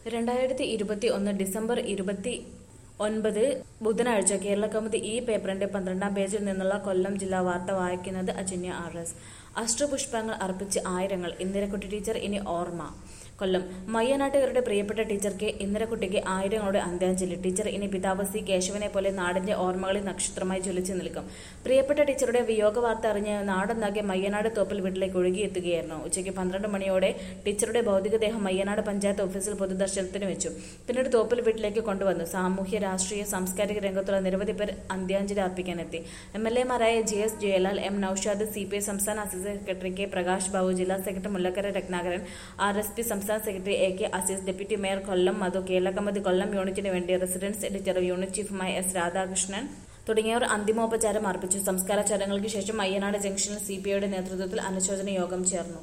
രണ്ടായിരത്തി ഇരുപത്തി ഒന്ന് ഡിസംബർ ഇരുപത്തി ഒൻപത് ബുധനാഴ്ച കേരള കൗമുദി ഈ പേപ്പറിന്റെ പന്ത്രണ്ടാം പേജിൽ നിന്നുള്ള കൊല്ലം ജില്ലാ വാർത്ത വായിക്കുന്നത് അജന്യ ആർ എസ് അഷ്ടപുഷ്പങ്ങൾ അർപ്പിച്ച് ആയിരങ്ങൾ ഇന്ദിരക്കുട്ടി ടീച്ചർ ഇനി ഓർമ്മ കൊല്ലം മയ്യനാട്ടുകാരുടെ പ്രിയപ്പെട്ട ടീച്ചർ കെ ഇന്ദിരക്കുട്ടിക്ക് ആയിരങ്ങളുടെ അന്ത്യാഞ്ജലി ടീച്ചർ ഇനി പിതാവ് സി കേശവനെ പോലെ നാടിന്റെ ഓർമ്മകളിൽ നക്ഷത്രമായി ജ്വലിച്ചു നിൽക്കും പ്രിയപ്പെട്ട ടീച്ചറുടെ വിയോഗ വാർത്ത അറിഞ്ഞ് നാടൊന്നാകെ മയ്യനാട് തോപ്പിൽ വീട്ടിലേക്ക് ഒഴുകിയെത്തുകയായിരുന്നു ഉച്ചയ്ക്ക് പന്ത്രണ്ട് മണിയോടെ ടീച്ചറുടെ ഭൗതികദേഹം മയ്യനാട് പഞ്ചായത്ത് ഓഫീസിൽ പൊതുദർശനത്തിന് വെച്ചു പിന്നീട് തോപ്പിൽ വീട്ടിലേക്ക് കൊണ്ടുവന്നു സാമൂഹ്യ രാഷ്ട്രീയ സാംസ്കാരിക രംഗത്തുള്ള നിരവധി പേർ അന്ത്യാഞ്ജലി അർപ്പിക്കാനെത്തി എം എൽ എമാരായ J S Jayalal M Noushad C P I സംസ്ഥാന assistant secretary K Prakash Babu ജില്ലാ secretary Mullakkara Ratnakaran R S P സംസ്ഥാന secretary A K Azeez deputy mayor Kollam Madhu Kerala committee Kollam യൂണിറ്റിന് വേണ്ടി റെസിഡൻസ് എഡിറ്റർ യൂണിറ്റ് ചീഫുമായ എസ് രാധാകൃഷ്ണൻ തുടങ്ങിയവർ അന്തിമോപചാരം അർപ്പിച്ചു സംസ്കാര ചടങ്ങുകൾക്ക് ശേഷം അയ്യനാട് ജംഗ്ഷനിൽ സി പി ഐയുടെ നേതൃത്വത്തിൽ അനുശോചന യോഗം ചേർന്നു